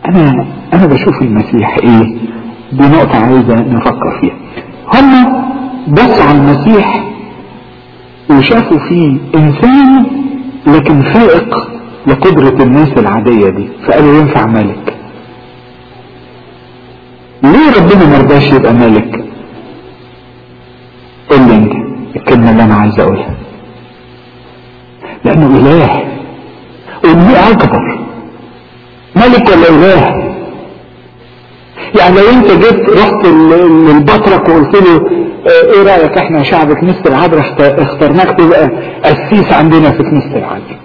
انا انا بشوف المسيح ايه دي نقطة عايزة نفكر فيها هم بصوا على المسيح وشافوا فيه انسان لكن فائق لقدرة الناس العادية دي فقالوا ينفع ملك ليه ربنا مرضاش يبقى ملك قول لي انت الكلمة اللي انا عايز اقولها لانه اله وليه اكبر ملك ولا اله يعني لو انت جيت رحت للبطرك وقلت له ايه رايك احنا شعب كنيسه العذراء اخترناك تبقى قسيس عندنا في كنيسه العذراء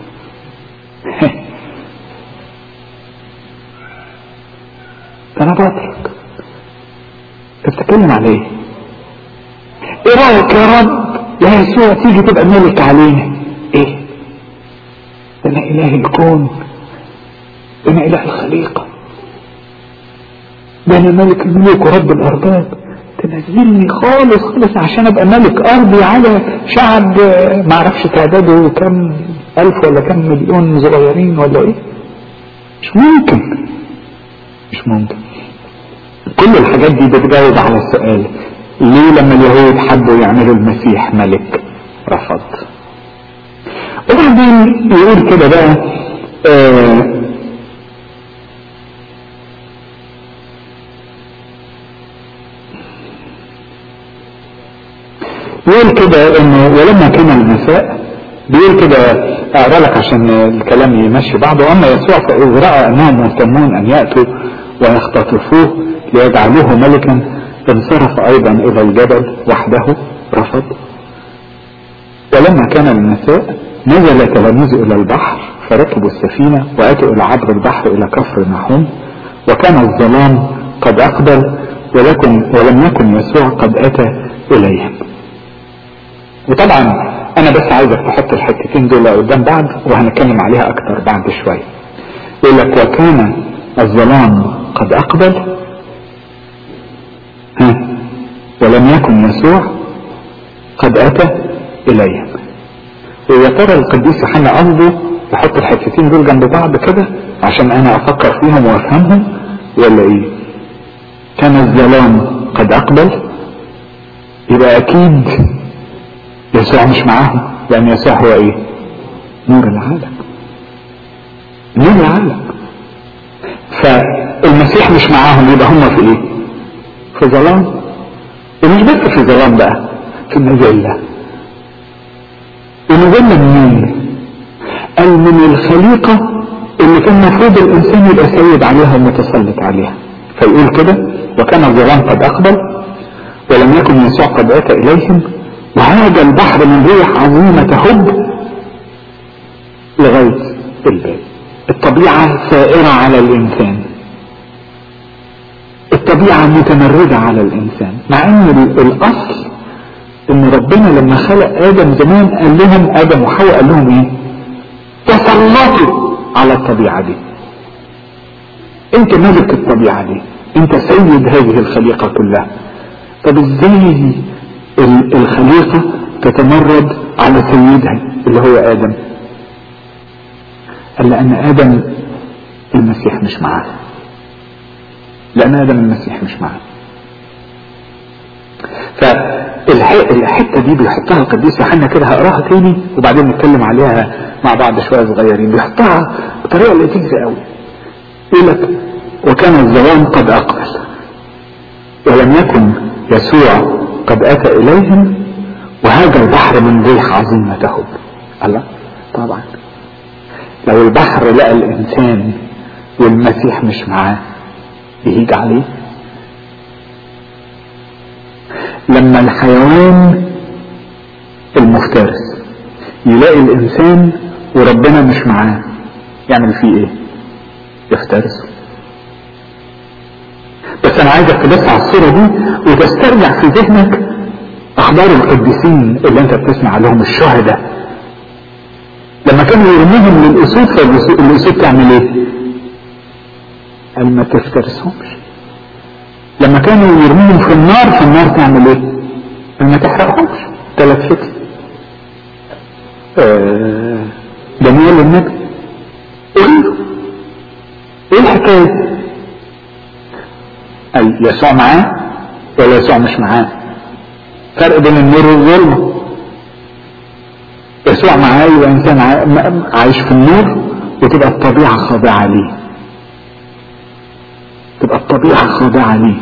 انا بطرك بتتكلم على ايه ايه رايك يا رب يا يسوع تيجي تبقى ملك علينا ايه ده انا اله الكون ده انا اله الخليقه ده انا ملك الملوك ورب الارباب تنزلني خالص خالص عشان ابقى ملك ارضي على شعب ما اعرفش تعداده كم الف ولا كم مليون صغيرين ولا ايه مش ممكن مش ممكن كل الحاجات دي بتجاوب على السؤال ليه لما اليهود حبوا يعملوا المسيح ملك رفض وبعدين يقول كده بقى آه يقول كده انه ولما كان المساء بيقول كده اقرا لك عشان الكلام يمشي بعضه اما يسوع فاذ راى انهم مهتمون ان ياتوا ويختطفوه ليجعلوه ملكا انصرف ايضا الى الجبل وحده رفض ولما كان المساء نزل تلاميذه الى البحر فركبوا السفينه واتوا الى عبر البحر الى كفر نحوم وكان الظلام قد اقبل ولكن ولم يكن يسوع قد اتى اليهم وطبعا انا بس عايزك تحط الحتتين دول قدام بعض وهنتكلم عليها اكتر بعد شوية يقول لك وكان الظلام قد اقبل ها ولم يكن يسوع قد اتى اليهم ويا ترى القديس يوحنا قصده يحط الحتتين دول جنب بعض كده عشان انا افكر فيهم وافهمهم ولا ايه كان الظلام قد اقبل يبقى اكيد يسوع مش معاهم لان يسوع هو ايه نور العالم نور العالم فالمسيح مش معاهم يبقى هم في ايه في ظلام ومش بس في ظلام بقى في المذلة المذلة منين قال من الخليقة اللي كان المفروض الانسان يبقى سيد عليها ومتسلط عليها فيقول كده وكان الظلام قد اقبل ولم يكن يسوع قد اتى اليهم وهذا البحر من ريح عظيمة تهب لغاية الباب الطبيعة سائرة على الإنسان الطبيعة متمردة على الإنسان مع أن الأصل أن ربنا لما خلق آدم زمان قال لهم آدم وحواء قال لهم إيه تسلطوا على الطبيعة دي أنت ملك الطبيعة دي أنت سيد هذه الخليقة كلها طب إزاي الخليقة تتمرد على سيدها اللي هو آدم قال لأن آدم المسيح مش معاه لأن آدم المسيح مش معاه فالحتة دي بيحطها القديس يوحنا كده هقراها تاني وبعدين نتكلم عليها مع بعض شوية صغيرين بيحطها بطريقة لطيفة قوي يقول لك وكان الظلام قد أقبل ولم يكن يسوع قد أتى إليهم وهذا البحر من ريح عظيمة تهب الله طبعا لو البحر لقى الإنسان والمسيح مش معاه يهيج عليه لما الحيوان المفترس يلاقي الإنسان وربنا مش معاه يعمل فيه إيه؟ يفترسه بس انا عايزك تبص على الصورة دي وتسترجع في ذهنك اخبار القديسين اللي انت بتسمع لهم الشهداء لما كانوا يرموهم للاسود فالاسود تعمل ايه قال ما تفترسهمش لما كانوا يرموهم في النار في النار تعمل ايه قال ما تحرقهمش ثلاث فتن دانيال النبي ايه ايه الحكايه هل يسوع معاه ولا يسوع مش معاه فرق بين النور والظلمة يسوع معاه يبقى انسان عايش في النور وتبقى الطبيعة خاضعة ليه تبقى الطبيعة خاضعة ليه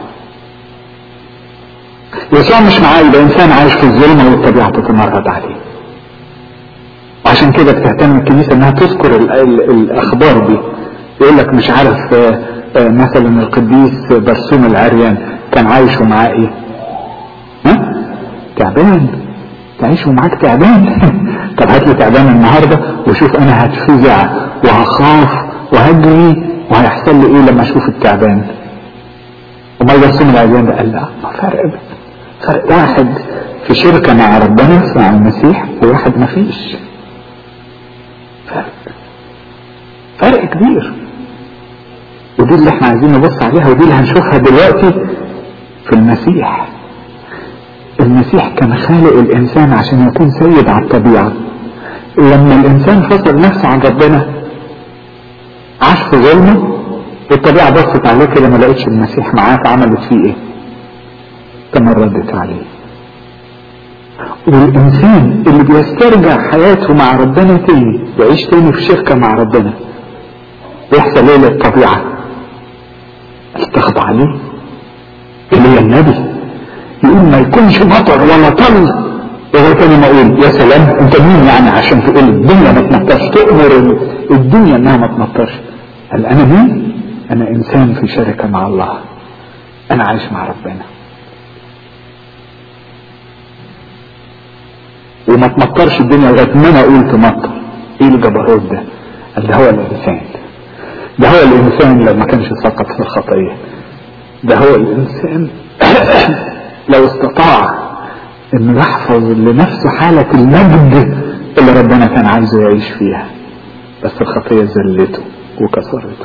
يسوع مش معاه يبقى انسان عايش في الظلمة والطبيعة تتمرد عليه وعشان كده بتهتم الكنيسة انها تذكر ال ال الاخبار دي يقول لك مش عارف آآ آآ مثلا القديس برسوم العريان كان عايش ومعاه ايه ها تعبان تعيش ومعاك تعبان طب هات لي تعبان النهارده وشوف انا هتفزع وهخاف وهجري وهيحصل لي ايه لما اشوف التعبان وما برسوم العريان ده قال لا ما فرق فرق واحد في شركة مع ربنا مع المسيح وواحد ما فيش فرق فرق كبير ودي اللي احنا عايزين نبص عليها ودي اللي هنشوفها دلوقتي في المسيح المسيح كان خالق الانسان عشان يكون سيد على الطبيعة لما الانسان فصل نفسه عن ربنا عاش في ظلمه والطبيعة بصت عليه كده ما لقيتش المسيح معاه فعملت فيه ايه تمردت عليه والإنسان اللي بيسترجع حياته مع ربنا تاني يعيش تاني في شركة مع ربنا يحصل ايه للطبيعة تخضع عليه اللي هي النبي يقول ما يكونش مطر ولا طل وهو تاني ما اقول يا سلام انت مين يعني عشان تقول الدنيا ما تمطرش تؤمر الدنيا انها ما تمطرش قال انا مين انا انسان في شركة مع الله انا عايش مع ربنا وما تمطرش الدنيا لغايه ما انا اقول تمطر ايه الجبروت ده؟ قال ده هو الانسان ده هو الانسان لو ما كانش سقط في الخطيه ده هو الانسان لو استطاع انه يحفظ لنفسه حالة المجد اللي ربنا كان عايزه يعيش فيها بس الخطية ذلته وكسرته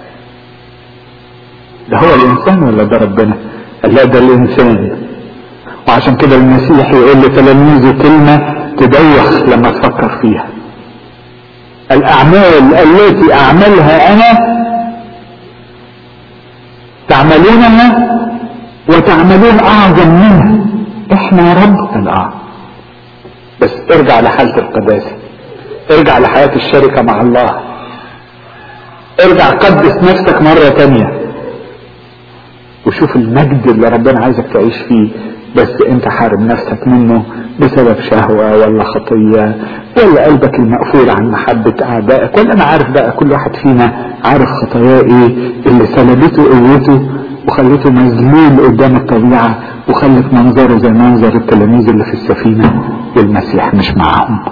ده هو الانسان ولا ده ربنا قال لا ده الانسان وعشان كده المسيح يقول لتلاميذه كلمة تدوخ لما تفكر فيها الأعمال التي أعملها أنا تعملونها وتعملون أعظم منها إحنا يا رب الآه بس ارجع لحالة القداسة ارجع لحياة الشركة مع الله ارجع قدس نفسك مرة تانية وشوف المجد اللي ربنا عايزك تعيش فيه بس انت حارم نفسك منه بسبب شهوة ولا خطية ولا قلبك المقفول عن محبة اعدائك ولا انا عارف بقى كل واحد فينا عارف خطاياه ايه اللي سلبته قوته وخلته مذلول قدام الطبيعة وخلت منظره زي منظر التلاميذ اللي في السفينة والمسيح مش معاهم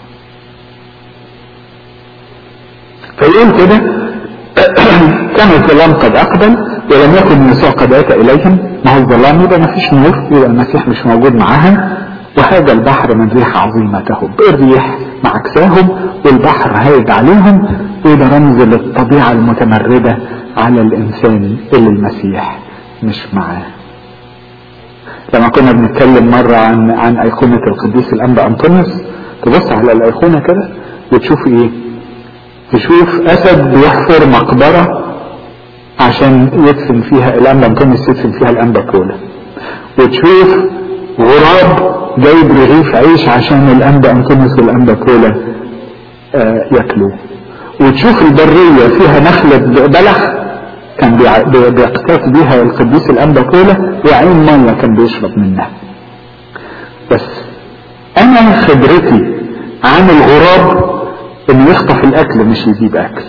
فيقول كده كان الظلام قد اقبل ولم يكن يسوع قد اتى اليهم مع الظلام يبقى ما فيش نور يبقى المسيح مش موجود معاهم وهذا البحر من ريح عظيمة تهب الريح معكساهم والبحر هايج عليهم وده رمز للطبيعة المتمردة على الانسان اللي المسيح مش معاه لما كنا بنتكلم مرة عن عن أيقونة القديس الأنبا أنطونيوس تبص على الأيقونة كده وتشوف إيه؟ تشوف أسد بيحفر مقبرة عشان يدفن فيها الأنبا أنطونيوس يدفن فيها الأنبا كولا وتشوف غراب جايب رغيف عيش عشان الأنبا أنطونيوس والأنبا كولا آه ياكلوه وتشوف البرية فيها نخلة بلح كان بيقتات بيها القديس الأنبا كولا وعين مية كان بيشرب منها بس أنا خبرتي عن الغراب إنه يخطف الأكل مش يجيب أكل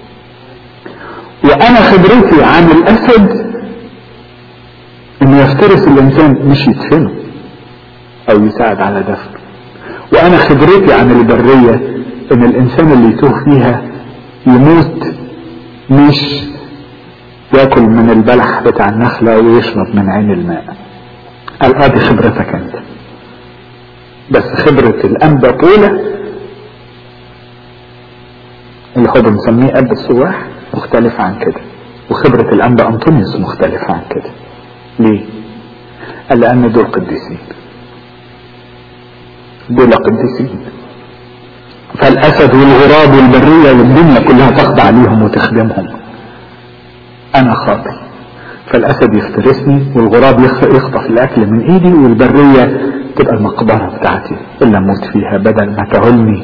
وأنا خبرتي عن الأسد إنه يفترس الإنسان مش يدفنه أو يساعد على دفنه وأنا خبرتي عن البرية إن الإنسان اللي يتوه فيها يموت مش ياكل من البلح بتاع النخلة ويشرب من عين الماء قال اه دي خبرتك انت بس خبرة الأنبا طولة اللي هو بنسميه أب السواح مختلف عن كده وخبرة الأنبا أنطونيوس مختلفة عن كده ليه؟ قال لأن دول قديسين دول قديسين فالأسد والغراب والبرية والدنيا كلها تخضع ليهم وتخدمهم أنا خاطي فالاسد يفترسني والغراب يخطف الاكل من ايدي والبرية تبقى المقبرة بتاعتي اللي اموت فيها بدل ما تهلني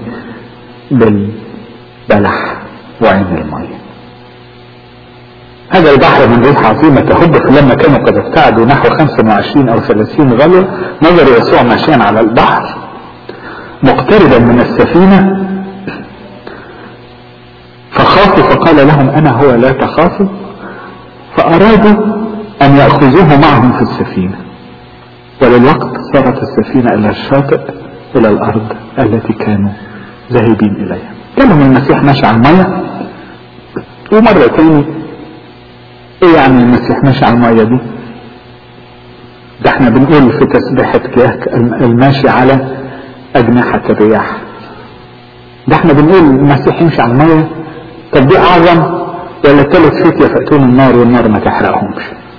بالبلح وعين المية هذا البحر من ريح عظيمة تهب فلما كانوا قد ابتعدوا نحو 25 او 30 غلو نظر يسوع ماشيا على البحر مقتربا من السفينة فخافوا فقال لهم انا هو لا تخافوا فارادوا ان يأخذوه معهم في السفينة وللوقت صارت السفينة الى الشاطئ الى الارض التي كانوا ذاهبين اليها كلهم المسيح ماشي على المية ومرة تاني ايه يعني المسيح ماشي على المية دي ده احنا بنقول في تسبيحة كياك الماشي على اجنحة الرياح ده احنا بنقول المسيح يمشي على المية طب دي اعظم ولا ثلاث فتية فأتون النار والنار ما تحرقهمش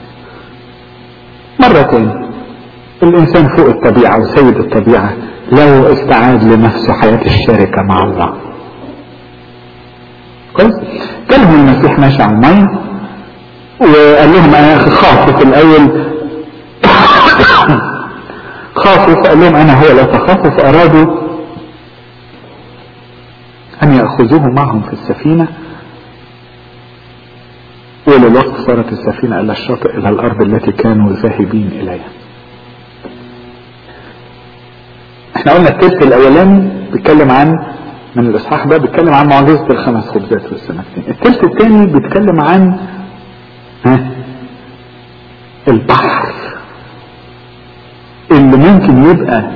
مرة تاني الانسان فوق الطبيعة وسيد الطبيعة لو استعاد لنفسه حياة الشركة مع الله كويس كلهم المسيح ماشي على المية وقال لهم انا خافوا في الاول خافوا فقال لهم انا هو لا تخافوا فارادوا ان يأخذوه معهم في السفينة وللوقت صارت السفينة الى الشاطئ الى الارض التي كانوا ذاهبين اليها احنا قلنا التلت الاولاني بيتكلم عن من الاصحاح ده بيتكلم عن معجزة الخمس خبزات والسمكتين التلت الثاني بيتكلم عن ها البحر اللي ممكن يبقى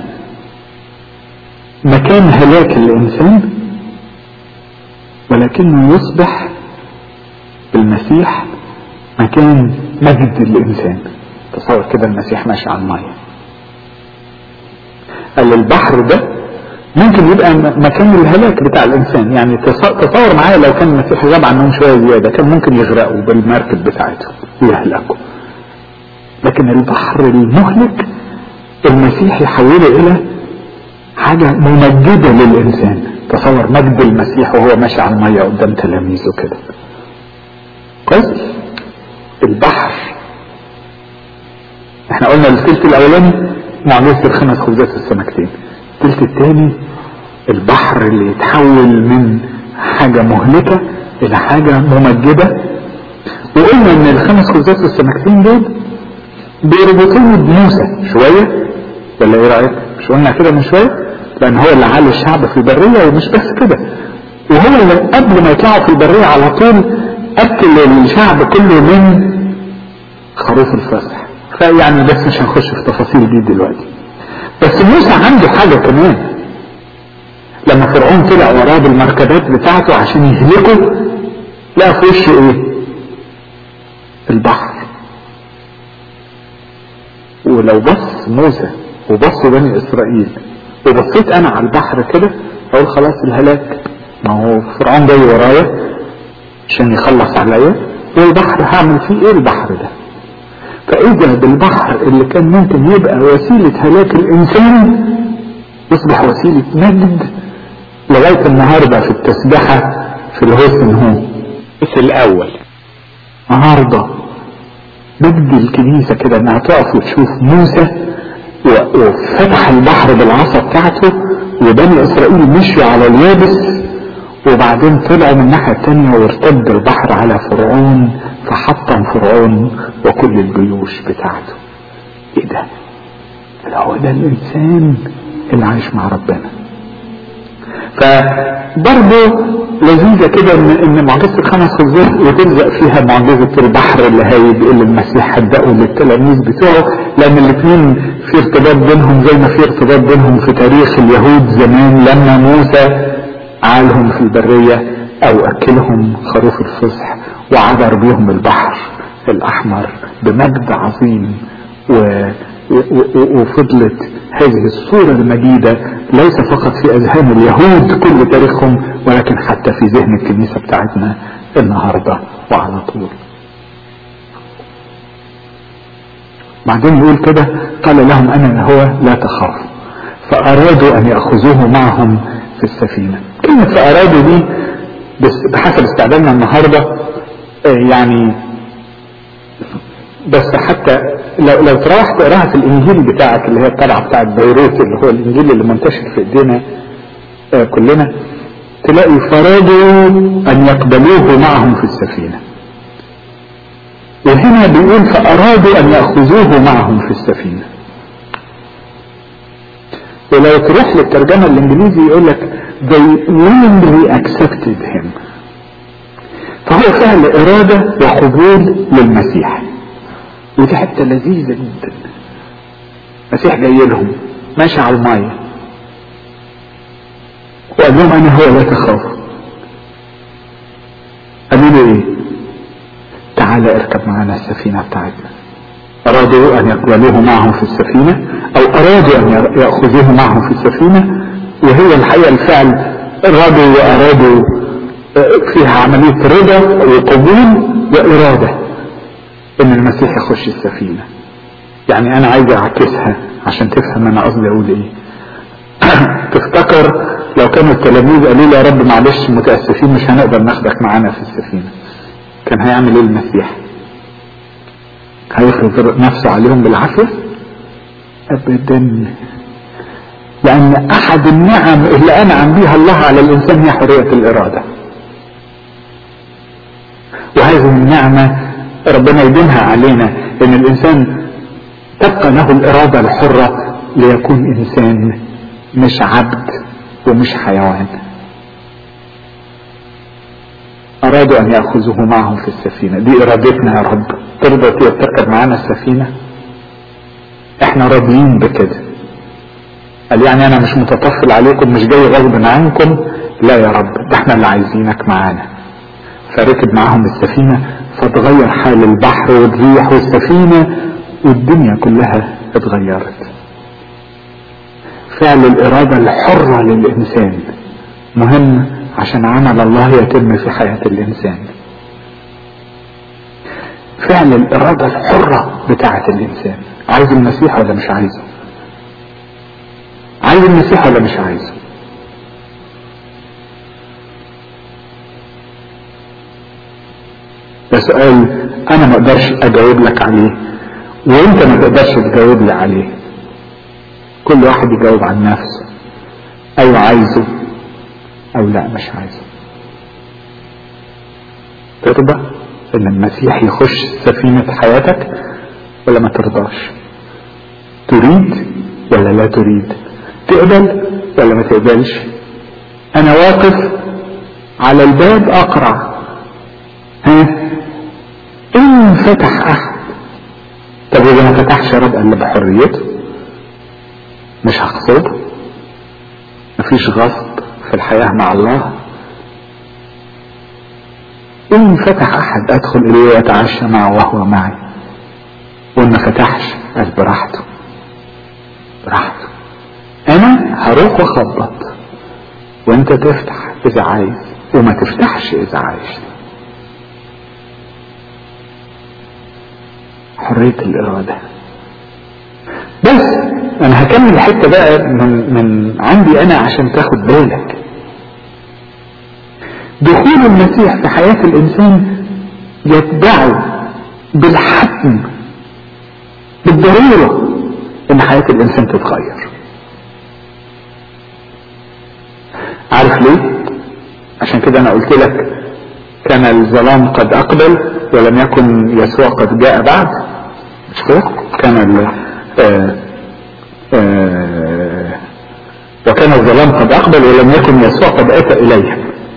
مكان هلاك الانسان ولكنه يصبح بالمسيح مكان مجد للانسان تصور كده المسيح ماشي على الميه قال البحر ده ممكن يبقى مكان الهلاك بتاع الانسان يعني تصور معايا لو كان المسيح غاب عنهم شويه زياده كان ممكن يغرقوا بالمركب بتاعتهم ويهلكوا لكن البحر المهلك المسيح يحوله الى حاجه ممجده للانسان تصور مجد المسيح وهو ماشي على الميه قدام تلاميذه كده كويس البحر احنا قلنا الثلث الاولاني معجزة الخمس خبزات والسمكتين الثلث الثاني البحر اللي يتحول من حاجة مهلكة الى حاجة ممجدة وقلنا ان الخمس خبزات والسمكتين دول بيربطوني بموسى شوية ولا ايه رأيك مش قلنا كده من شوية لان هو اللي عالي الشعب في البرية ومش بس كده وهو اللي قبل ما يطلعوا في البرية على طول اكل الشعب كله من خروف الفصح فيعني بس مش هنخش في تفاصيل دي دلوقتي بس موسى عنده حاجة كمان لما فرعون طلع وراه بالمركبات بتاعته عشان يهلكه لقى في وشه ايه البحر ولو بص موسى وبص بني اسرائيل وبصيت انا على البحر كده اقول خلاص الهلاك ما هو فرعون جاي ورايا عشان يخلص عليا والبحر هعمل فيه ايه البحر ده فاذا بالبحر اللي كان ممكن يبقى وسيلة هلاك الانسان يصبح وسيلة مجد لغاية النهاردة في التسبحة في الهوسن هو بس الاول النهاردة مجد الكنيسة كده انها تقف وتشوف موسى وفتح البحر بالعصا بتاعته وبني اسرائيل مشوا على اليابس وبعدين طلعوا من الناحية التانية وارتد البحر على فرعون فحطم فرعون وكل الجيوش بتاعته ايه ده هو ده الانسان اللي عايش مع ربنا فبرضه لذيذة كده ان ان معجزة الخمس خبزات وتلزق فيها معجزة البحر اللي هيب اللي المسيح هدقه للتلاميذ بتوعه لان الاثنين في ارتباط بينهم زي ما في ارتباط بينهم في تاريخ اليهود زمان لما موسى عالهم في البرية او اكلهم خروف الفصح وعبر بيهم البحر الاحمر بمجد عظيم و... وفضلت هذه الصورة المجيدة ليس فقط في اذهان اليهود كل تاريخهم ولكن حتى في ذهن الكنيسة بتاعتنا النهاردة وعلى طول بعدين يقول كده قال لهم انا هو لا تخاف فارادوا ان ياخذوه معهم في السفينة كلمة فارادوا دي بحسب استعدادنا النهاردة يعني بس حتى لو لو تروح تقراها في الانجيل بتاعك اللي هي الطلعه بتاعت بيروت اللي هو الانجيل اللي منتشر في ايدينا آه كلنا تلاقي فرادوا ان يقبلوه معهم في السفينه وهنا بيقول فارادوا ان ياخذوه معهم في السفينه ولو تروح للترجمه الانجليزي يقول لك they willingly accepted him فهو فعل اراده وقبول للمسيح ودي حته لذيذه جدا المسيح جاي لهم ماشي على الميه وقال لهم انا هو لا تخافوا قالوا له ايه تعالى اركب معنا السفينة بتاعتنا ارادوا ان يقبلوه معهم في السفينة او ارادوا ان يأخذوه معهم في السفينة وهي الحقيقة الفعل ارادوا وارادوا فيها عملية رضا وقبول وارادة ان المسيح يخش السفينة يعني انا عايز اعكسها عشان تفهم انا قصدي اقول ايه تفتكر لو كانوا التلاميذ قالوا له يا رب معلش متاسفين مش هنقدر ناخدك معانا في السفينه كان هيعمل ايه المسيح هيفرض نفسه عليهم بالعافيه ابدا لان احد النعم اللي انعم بها الله على الانسان هي حريه الاراده وهذه النعمه ربنا يدينها علينا ان الانسان تبقى له الاراده الحره ليكون انسان مش عبد ومش حيوان أرادوا أن يأخذوه معهم في السفينة دي إرادتنا يا رب ترضى تركب معانا السفينة احنا راضيين بكده قال يعني أنا مش متطفل عليكم مش جاي غصب عنكم لا يا رب ده احنا اللي عايزينك معانا فركب معاهم السفينة فتغير حال البحر والريح والسفينة والدنيا كلها اتغيرت فعل الإرادة الحرة للإنسان مهم عشان عمل الله يتم في حياة الإنسان فعل الإرادة الحرة بتاعة الإنسان عايز المسيح ولا مش عايزه عايز المسيح ولا مش عايزه ده سؤال انا ما اقدرش اجاوب لك عليه وانت ما تقدرش تجاوب لي عليه كل واحد يجاوب عن نفسه ايوه عايزه او لا مش عايزه ترضى ان المسيح يخش سفينة حياتك ولا ما ترضاش تريد ولا لا تريد تقبل ولا ما تقبلش انا واقف على الباب اقرع ها ان فتح احد طب اذا ما فتحش يا رب الا بحريته مش هقصده مفيش غصب في الحياة مع الله إن فتح أحد أدخل إليه وأتعشى معه وهو معي وإن ما فتحش قال براحته براحته أنا هروح وأخبط وأنت تفتح إذا عايز وما تفتحش إذا عايز حرية الإرادة بس انا هكمل الحته بقى من من عندي انا عشان تاخد بالك دخول المسيح في حياه الانسان يتبعه بالحتم بالضروره ان حياه الانسان تتغير عارف ليه عشان كده انا قلت لك كان الظلام قد اقبل ولم يكن يسوع قد جاء بعد مش كده كان آه آه وكان الظلام قد اقبل ولم يكن يسوع قد اتى اليه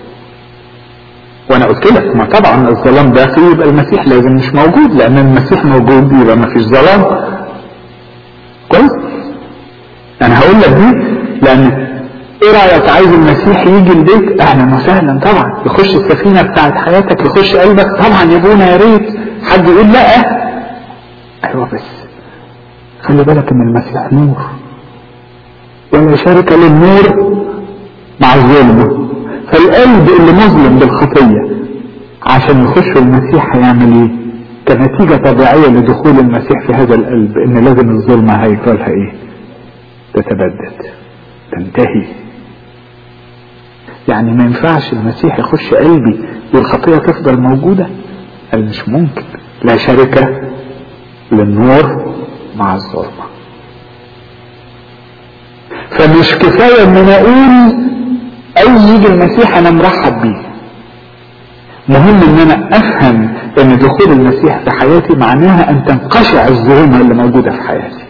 وانا قلت لك ما طبعا الظلام ده فيه يبقى المسيح لازم مش موجود لان المسيح موجود يبقى ما فيش ظلام كويس انا هقول لك دي لان ايه رايك عايز المسيح يجي البيت اهلا وسهلا طبعا يخش السفينه بتاعت حياتك يخش قلبك طبعا يا ابونا يا ريت حد يقول لا ايوه بس خلي بالك ان المسيح نور ولا شركة للنور مع الظلم فالقلب اللي مظلم بالخطية عشان يخش المسيح هيعمل ايه كنتيجة طبيعية لدخول المسيح في هذا القلب ان لازم الظلمة هيجرالها ايه تتبدد تنتهي يعني ما ينفعش المسيح يخش قلبي والخطية تفضل موجودة قال مش ممكن لا شركة للنور مع الظلمة فمش كفاية ان انا اقول اي يجي المسيح انا مرحب بيه مهم ان انا افهم ان دخول المسيح في حياتي معناها ان تنقشع الظلمة اللي موجودة في حياتي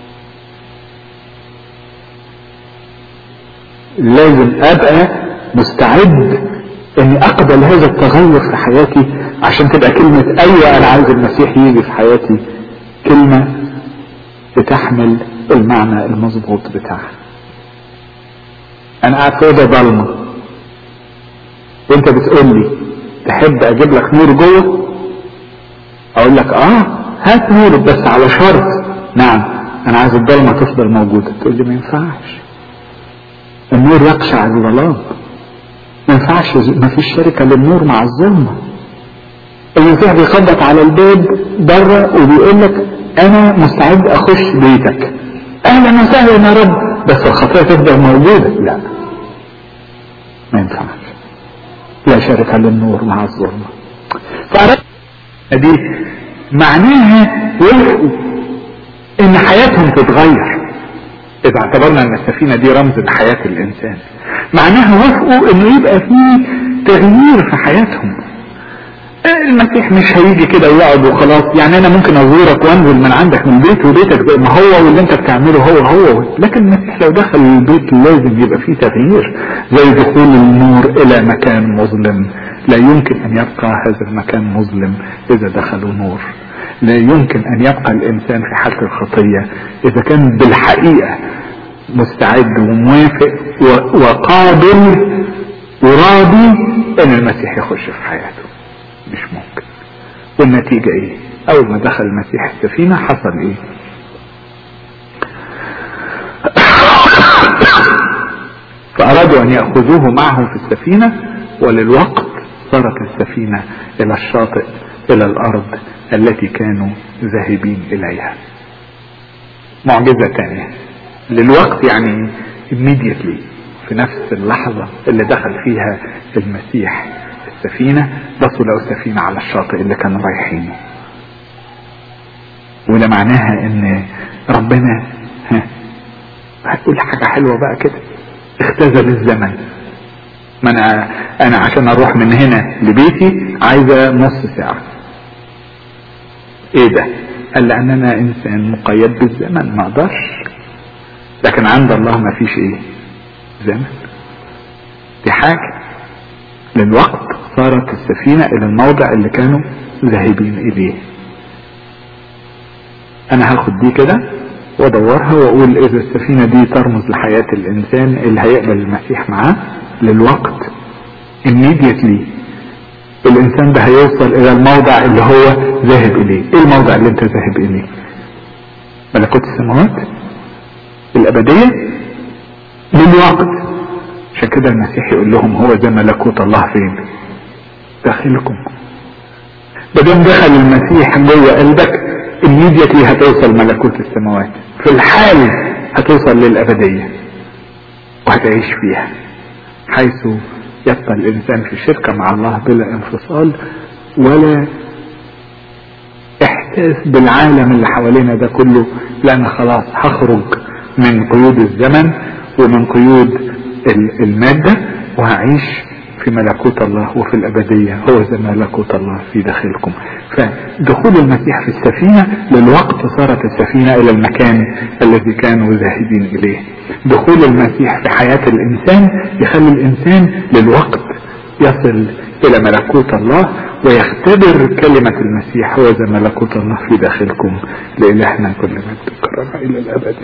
لازم ابقى مستعد اني اقبل هذا التغير في حياتي عشان تبقى كلمة ايوه انا عايز المسيح يجي في حياتي كلمة بتحمل المعنى المظبوط بتاعها انا قاعد في اوضه ضلمه وانت بتقول لي تحب اجيب لك نور جوه اقول لك اه هات نور بس على شرط نعم انا عايز الضلمه تفضل موجوده تقول لي ما ينفعش النور يقشع الظلام ما ينفعش ما فيش شركه للنور مع الظلمه المسيح بيخبط على الباب بره وبيقول لك انا مستعد اخش بيتك اهلا وسهلا يا رب بس الخطيه تفضل موجوده لا ما ينفعش لا شركه للنور مع الظلمه فأردت دي معناها وفقوا ان حياتهم تتغير اذا اعتبرنا ان السفينة دي رمز لحياة الانسان معناها وفقوا انه يبقى فيه تغيير في حياتهم المسيح مش هيجي كده ويقعد وخلاص يعني انا ممكن ازورك وانزل من عندك من البيت وبيتك زي ما هو واللي انت بتعمله هو هو لكن المسيح لو دخل البيت لازم يبقى فيه تغيير زي دخول النور الى مكان مظلم لا يمكن ان يبقى هذا المكان مظلم اذا دخلوا نور لا يمكن ان يبقى الانسان في حالة الخطية اذا كان بالحقيقة مستعد وموافق وقابل وراضي ان المسيح يخش في حياته مش ممكن والنتيجة ايه اول ما دخل المسيح السفينة حصل ايه فارادوا ان يأخذوه معهم في السفينة وللوقت صارت السفينة الى الشاطئ الى الارض التي كانوا ذاهبين اليها معجزة تانية للوقت يعني immediately في نفس اللحظة اللي دخل فيها المسيح السفينة بصوا لقوا السفينة على الشاطئ اللي كانوا رايحينه وده معناها ان ربنا هتقول حاجة حلوة بقى كده اختزل الزمن ما انا انا عشان اروح من هنا لبيتي عايزة نص ساعة ايه ده قال لان انا انسان مقيد بالزمن ما اقدرش لكن عند الله ما فيش ايه زمن دي حاجة للوقت صارت السفينة الى الموضع اللي كانوا ذاهبين اليه انا هاخد دي كده وادورها واقول اذا السفينة دي ترمز لحياة الانسان اللي هيقبل المسيح معاه للوقت immediately الانسان ده هيوصل الى الموضع اللي هو ذاهب اليه ايه الموضع اللي انت ذاهب اليه ملكوت السماوات الابدية للوقت عشان كده المسيح يقول لهم هو ده ملكوت الله فين داخلكم بدون دخل المسيح جوه قلبك immediately هتوصل ملكوت السماوات في الحال هتوصل للابدية وهتعيش فيها حيث يبقى الانسان في شركة مع الله بلا انفصال ولا احساس بالعالم اللي حوالينا ده كله لان خلاص هخرج من قيود الزمن ومن قيود المادة وهعيش في ملكوت الله وفي الأبدية هو ذا ملكوت الله في داخلكم فدخول المسيح في السفينة للوقت صارت السفينة إلى المكان الذي كانوا ذاهبين إليه دخول المسيح في حياة الإنسان يخلي الإنسان للوقت يصل إلى ملكوت الله ويختبر كلمة المسيح هو ذا ملكوت الله في داخلكم لإلهنا كل مجد كرم إلى الأبد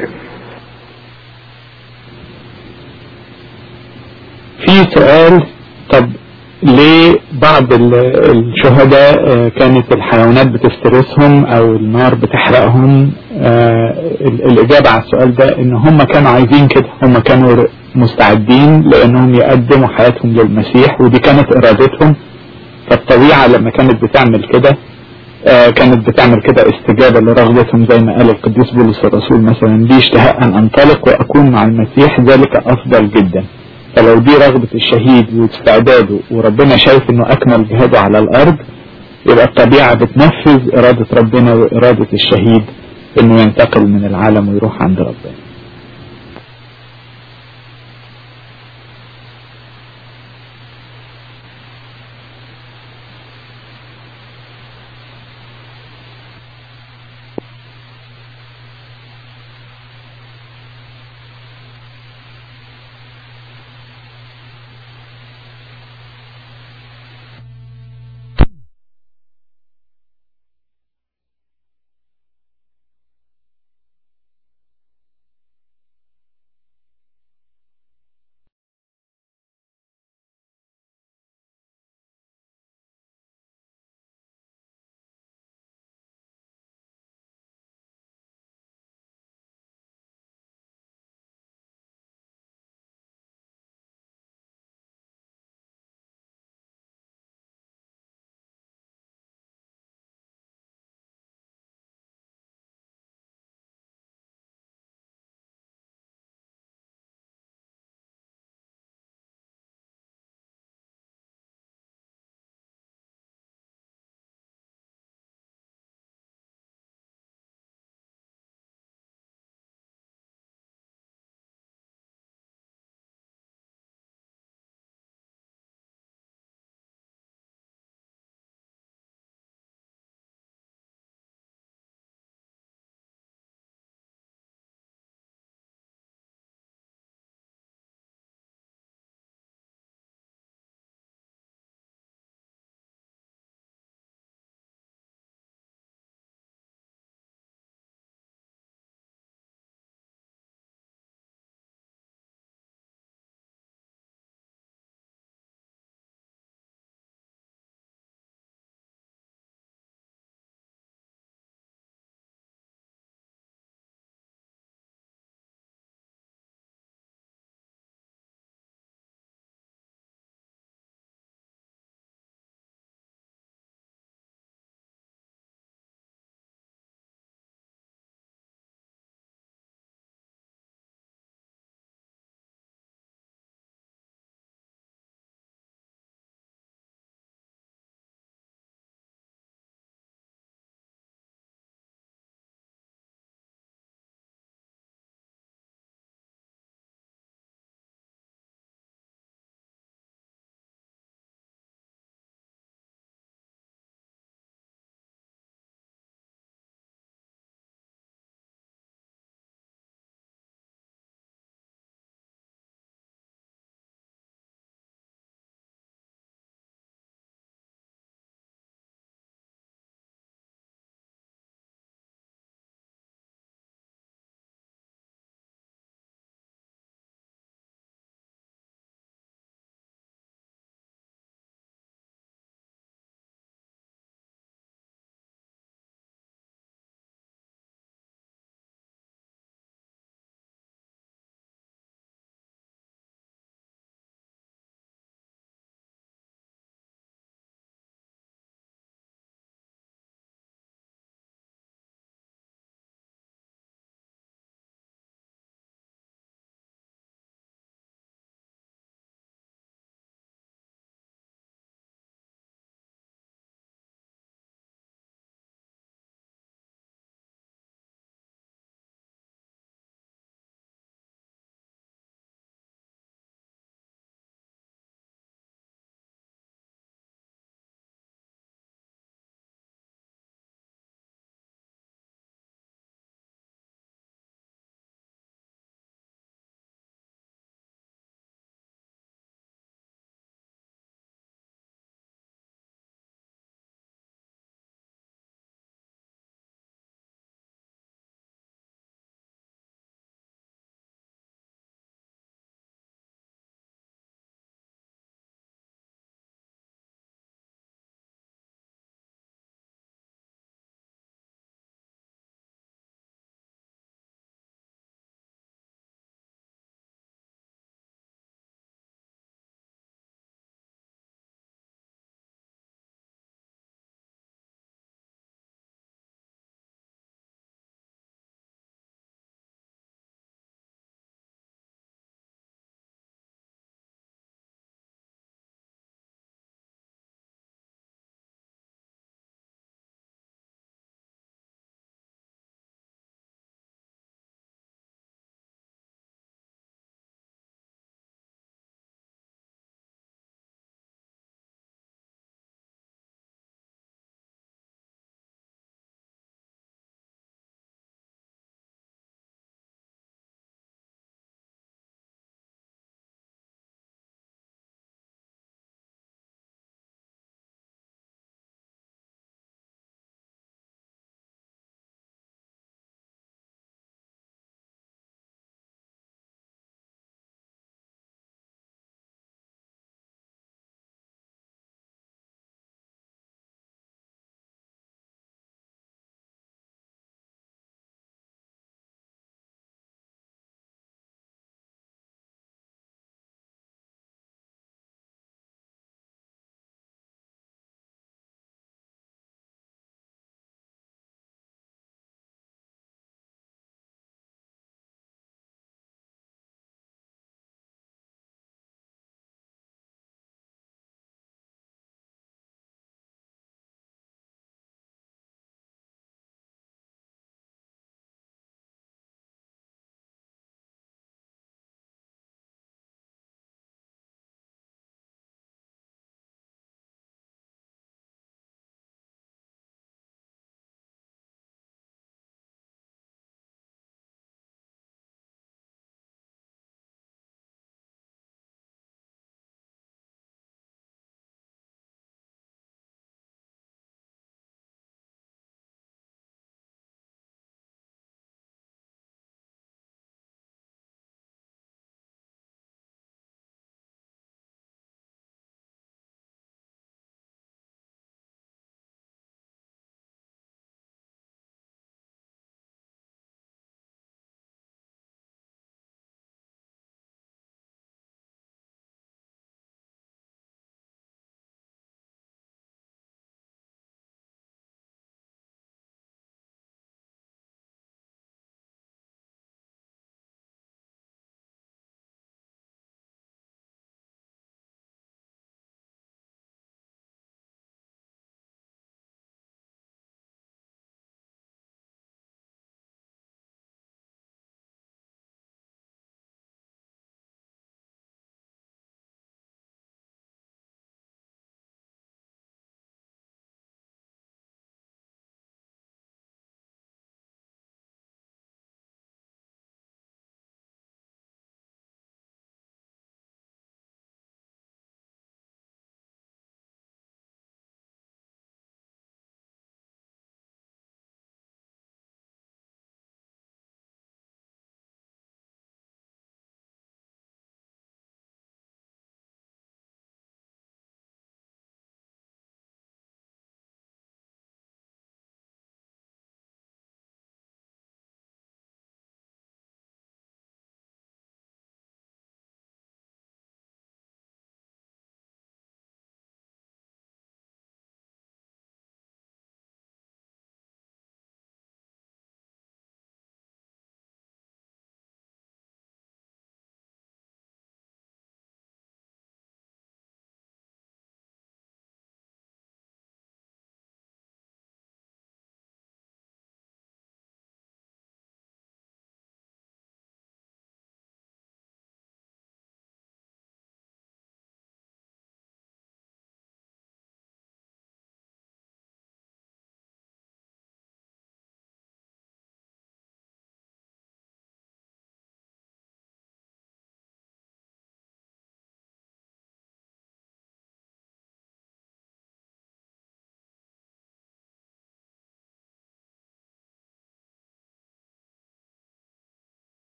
في سؤال طب ليه بعض الشهداء كانت الحيوانات بتفترسهم او النار بتحرقهم الاجابة على السؤال ده ان هم كانوا عايزين كده هم كانوا مستعدين لانهم يقدموا حياتهم للمسيح ودي كانت ارادتهم فالطبيعة لما كانت بتعمل كده كانت بتعمل كده استجابة لرغبتهم زي ما قال القديس بولس الرسول مثلا لي اشتهاء ان انطلق واكون مع المسيح ذلك افضل جدا فلو دي رغبة الشهيد واستعداده وربنا شايف انه اكمل جهاده على الارض يبقى الطبيعة بتنفذ إرادة ربنا وإرادة الشهيد إنه ينتقل من العالم ويروح عند ربنا